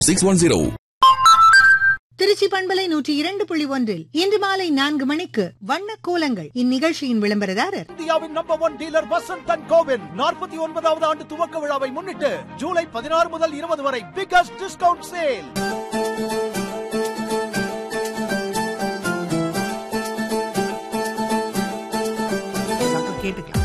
Six one zero Trichy பண்பலை நூற்றி இரண்டு புள்ளி ஒன்றில் இன்று மாலை நான்கு மணிக்கு வண்ண கோலங்கள் இந்நிகழ்ச்சியின் விளம்பரதாரர் இந்தியாவின் number one dealer Vasanth and கோவின் நாற்பத்தி ஒன்பதாவது ஆண்டு துவக்க விழாவை முன்னிட்டு ஜூலை பதினாறு முதல் இருபது வரை பிகஸ்ட் டிஸ்கவுண்ட் சேல் கேட்டுக்கலாம்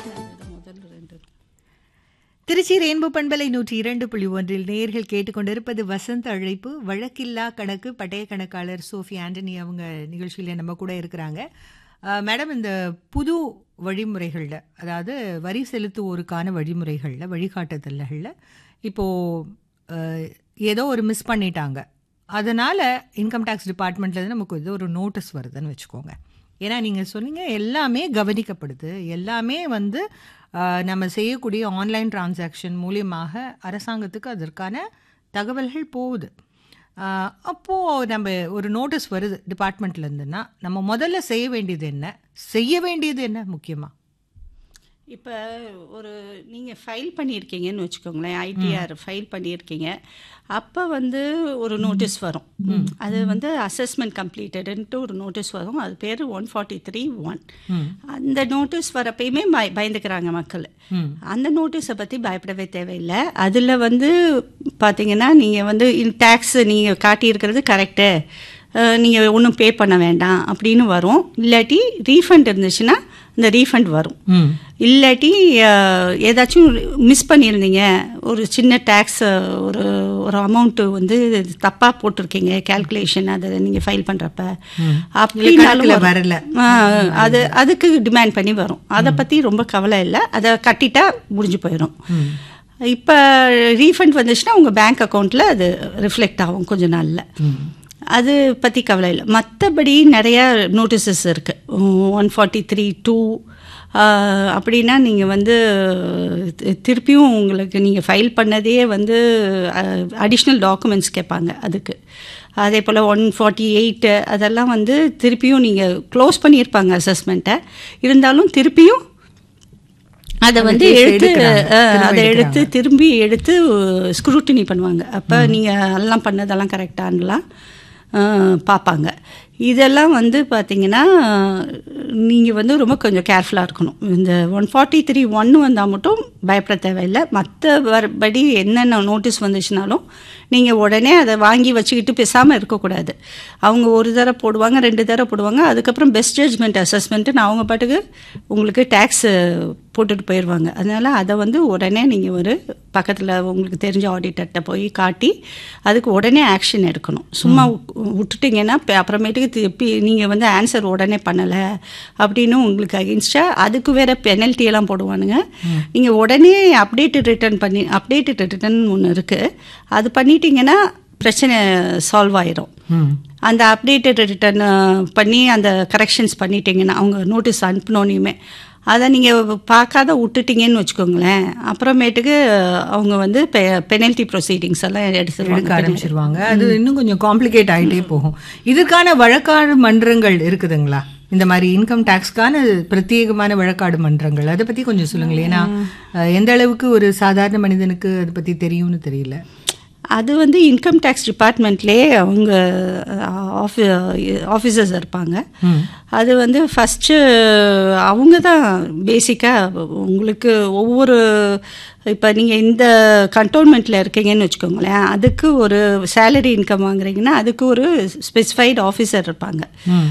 திருச்சி ரெயின்போ பண்பலை நூற்றி இரண்டு புள்ளி ஒன்றில் நேர்கள் கேட்டுக்கொண்டிருப்பது வசந்த் அழைப்பு வழக்கில்லா கணக்கு பட்டய கணக்காளர் சோஃபி ஆண்டனி அவங்க நிகழ்ச்சியில் நம்ம கூட இருக்கிறாங்க அஹ், மேடம் இந்த புது வழிமுறைகளில் அதாவது வரி செலுத்துவோருக்கான வழிமுறைகளில் வழிகாட்டுதல்களில் இப்போது ஏதோ ஒரு மிஸ் பண்ணிட்டாங்க அதனால் இன்கம் டேக்ஸ் டிபார்ட்மெண்ட்லேருந்து நமக்கு ஏதோ ஒரு நோட்டீஸ் வருதுன்னு வச்சுக்கோங்க ஏன்னா நீங்கள் சொன்னீங்க எல்லாமே கவனிக்கப்படுது எல்லாமே வந்து ஆஹ், நம்ம செய்யக்கூடிய ஆன்லைன் டிரான்சாக்ஷன் மூலியமாக அரசாங்கத்துக்கு அதற்கான தகவல்கள் போகுது ஆஹ், அப்போது நம்ம ஒரு நோட்டீஸ் வருது டிபார்ட்மெண்ட்லேருந்துன்னா நம்ம முதல்ல செய்ய வேண்டியது என்ன செய்ய வேண்டியது என்ன முக்கியமாக இப்போ ஒரு நீங்கள் ஃபைல் பண்ணியிருக்கீங்கன்னு வச்சுக்கோங்களேன் ஐடிஆர் ஃபைல் பண்ணியிருக்கீங்க அப்போ வந்து ஒரு நோட்டீஸ் வரும் அது வந்து அசஸ்மெண்ட் கம்ப்ளீட்டடுன்ட்டு ஒரு நோட்டீஸ் வரும் அது பேர் ஒன் ஃபார்ட்டி த்ரீ ஒன் அந்த நோட்டீஸ் வரப்பயுமே பய பயந்துக்கிறாங்க மக்கள் அந்த நோட்டீஸை பற்றி பயப்படவே தேவையில்லை அதில் வந்து பார்த்தீங்கன்னா நீங்கள் வந்து டேக்ஸ் நீங்கள் காட்டியிருக்கிறது கரெக்டு நீங்கள் ஒன்றும் பே பண்ண வேண்டாம் அப்படின்னு வரும் இல்லாட்டி ரீஃபண்ட் இருந்துச்சுன்னா இந்த ரீஃபண்ட் வரும் இல்லாட்டி அஹ், ஏதாச்சும் மிஸ் பண்ணியிருந்தீங்க ஒரு சின்ன டேக்ஸ் ஒரு ஒரு அமௌண்ட்டு வந்து தப்பாக போட்டிருக்கீங்க கேல்குலேஷன் அதை நீங்கள் ஃபைல் பண்ணுறப்ப அப்படின்னாலும் கணக்குல வரும். வரல. ஆ, அது அதுக்கு டிமாண்ட் பண்ணி வரும் அதை பற்றி ரொம்ப கவலை இல்லை அதை கட்டிட்டா முடிஞ்சு போயிடும் இப்போ ரீஃபண்ட் வந்துச்சுன்னா உங்கள் பேங்க் அக்கௌண்ட்டில் அது ரிஃப்ளெக்ட் ஆகும் கொஞ்ச நாளில் அது பற்றி கவலை இல்லை மற்றபடி நிறையா நோட்டீசஸ் இருக்குது ஒன் ஃபார்ட்டி த்ரீ டூ அப்படின்னா நீங்கள் வந்து தி- திருப்பியும் உங்களுக்கு நீங்கள் ஃபைல் பண்ணதே வந்து அடிஷ்னல் டாக்குமெண்ட்ஸ் கேட்பாங்க அதுக்கு அதே போல் ஒன் ஃபார்ட்டி எயிட்டு அதெல்லாம் வந்து திருப்பியும் நீங்கள் க்ளோஸ் பண்ணியிருப்பாங்க அசஸ்மெண்ட்டை இருந்தாலும் திருப்பியும் அதை வந்து case எடுத்து எடுக்கறாங்க. அஹ், திரும்ப அதை எடுக்கறாங்க. எடுத்து திரும்பி எடுத்து ஸ்க்ரூட்டினி பண்ணுவாங்க அப்போ நீங்கள் எல்லாம் பண்ணதெல்லாம் கரெக்டானலாம் பார்ப்பாங்க இதெல்லாம் வந்து பார்த்தீங்கன்னா நீங்கள் வந்து ரொம்ப கொஞ்சம் கேர்ஃபுல்லாக இருக்கணும் இந்த ஒன் ஃபார்ட்டி த்ரீ ஒன்று வந்தால் மட்டும் பயப்பட தேவையில்லை மற்றபடி என்னென்ன நோட்டீஸ் வந்துச்சுனாலும் நீங்கள் உடனே அதை வாங்கி வச்சுக்கிட்டு பேசாமல் இருக்கக்கூடாது அவங்க ஒரு தடவை போடுவாங்க ரெண்டு தடவை போடுவாங்க அதுக்கப்புறம் பெஸ்ட் ஜட்ஜ்மெண்ட் அசஸ்மெண்ட்டுன்னு அவங்க பாட்டுக்கு உங்களுக்கு டேக்ஸ் போட்டுட்டு போயிடுவாங்க அதனால் அதை வந்து உடனே நீங்கள் ஒரு பக்கத்தில் உங்களுக்கு தெரிஞ்ச ஆடிட்டர்கிட்ட போய் காட்டி அதுக்கு உடனே ஆக்ஷன் எடுக்கணும் சும்மா வு- விட்டுட்டீங்கன்னா இப்ப அப்புறமேட்டுக்கு திருப்பி நீங்கள் வந்து ஆன்சர் உடனே பண்ணலை அப்படின்னு உங்களுக்கு அகென்ஸ்டாக அதுக்கு வேற பெனல்ட்டி எல்லாம் போடுவானுங்க நீங்கள் உடனே அப்டேட்டட் ரிட்டர்ன் பண்ணி அப்டேட்டட் ரிட்டர்ன் ஒன்று இருக்குது அது பண்ணிட்டீங்கன்னா பிரச்சனை சால்வ் ஆயிரும் அந்த அப்டேட்டட் ரிட்டர்ன் பண்ணி அந்த கரெக்ஷன்ஸ் பண்ணிட்டீங்கன்னா அவங்க நோட்டீஸ் அனுப்பினோனையுமே அதை நீங்கள் பார்க்காத விட்டுட்டீங்கன்னு வச்சுக்கோங்களேன் அப்புறமேட்டுக்கு அவங்க வந்து பெனல்ட்டி ப்ரொசீடிங்ஸ் எல்லாம் எடுக்க எடுத்துருவாங்க ஆரம்பிச்சிருவாங்க அது இன்னும் கொஞ்சம் காம்ப்ளிகேட் ஆயிட்டே போகும் இதற்கான வழக்காடு மன்றங்கள் இருக்குதுங்களா இந்த மாதிரி இன்கம் டேக்ஸ்க்கான பிரத்யேகமான வழக்காடு மன்றங்கள் அதை பத்தி கொஞ்சம் சொல்லுங்களேன் ஏன்னா அஹ், எந்த அளவுக்கு ஒரு சாதாரண மனிதனுக்கு அதை பத்தி தெரியும்னு தெரியல அது வந்து இன்கம் டேக்ஸ் டிபார்ட்மெண்ட்லேயே அவங்க ஆஃபி ஆஃபீஸர்ஸ் இருப்பாங்க அது வந்து ஃபஸ்ட்டு அவங்க தான் பேசிக்காக உங்களுக்கு ஒவ்வொரு இப்போ நீங்கள் இந்த கண்டோன்மெண்ட்டில் இருக்கீங்கன்னு வச்சுக்கோங்களேன் அதுக்கு ஒரு சேலரி இன்கம் வாங்குறீங்கன்னா அதுக்கு ஒரு ஸ்பெசிஃபைடு ஆஃபீஸர் இருப்பாங்க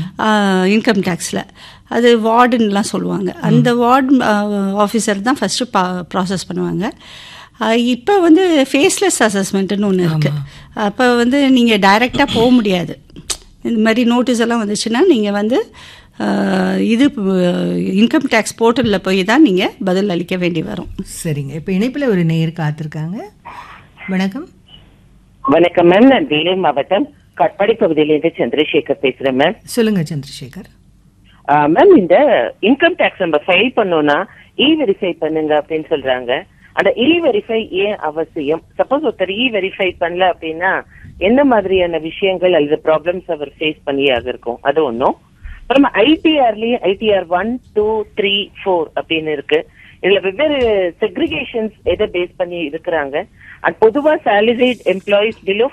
இன்கம் டேக்ஸில் அது வார்டுன்னெலாம் சொல்லுவாங்க அந்த வார்டு ஆஃபீஸர் தான் ஃபஸ்ட்டு பா ப்ராசஸ் பண்ணுவாங்க இப்போ வந்து ஃபேஸ்லெஸ் அசஸ்மெண்ட்டுன்னு ஒன்று இருக்குது அப்போ வந்து நீங்கள் டைரெக்டாக போக முடியாது இந்த மாதிரி நோட்டீஸ் எல்லாம் வந்துச்சுன்னா நீங்கள் வந்து அஹ், இது இன்கம் டேக்ஸ் போர்ட்டலில் போய் தான் நீங்கள் பதில் அளிக்க வேண்டி வரும் சரிங்க இப்போ இணைப்புல ஒரு நேயர் காத்திருக்காங்க வணக்கம் வணக்கம் மேம் நான் வேலூர் மாவட்டம் கட்பாடி பகுதியிலிருந்து சந்திரசேகர் பேசுறேன் மேம் சொல்லுங்க சந்திரசேகர் ஆஹ் மேம் இந்த இன்கம் டேக்ஸ் நம்ம ஃபைல் பண்ணோம்னா இ வெரிஃபை பண்ணுங்க அப்படின்னு சொல்றாங்க அந்த இ வெரிஃபை ஏன் அவசியம் சப்போஸ் ஒருத்தர் இ வெரிஃபை பண்ணல அப்படின்னா என்ன மாதிரியான விஷயங்கள் அல்லது ப்ராப்ளம்ஸ் அவர் ஃபேஸ் பண்ணியாக இருக்கும் அது ஒன்றும் அப்புறம் ஐடிஆர்லயே ITR one two three four அப்படின்னு இருக்கு இதுல வெவ்வேறு செக்ரிகேஷன்ஸ் எதை பேஸ் பண்ணி இருக்கிறாங்க அண்ட் பொதுவா salaried எம்ப்ளாயிஸ் பிலோ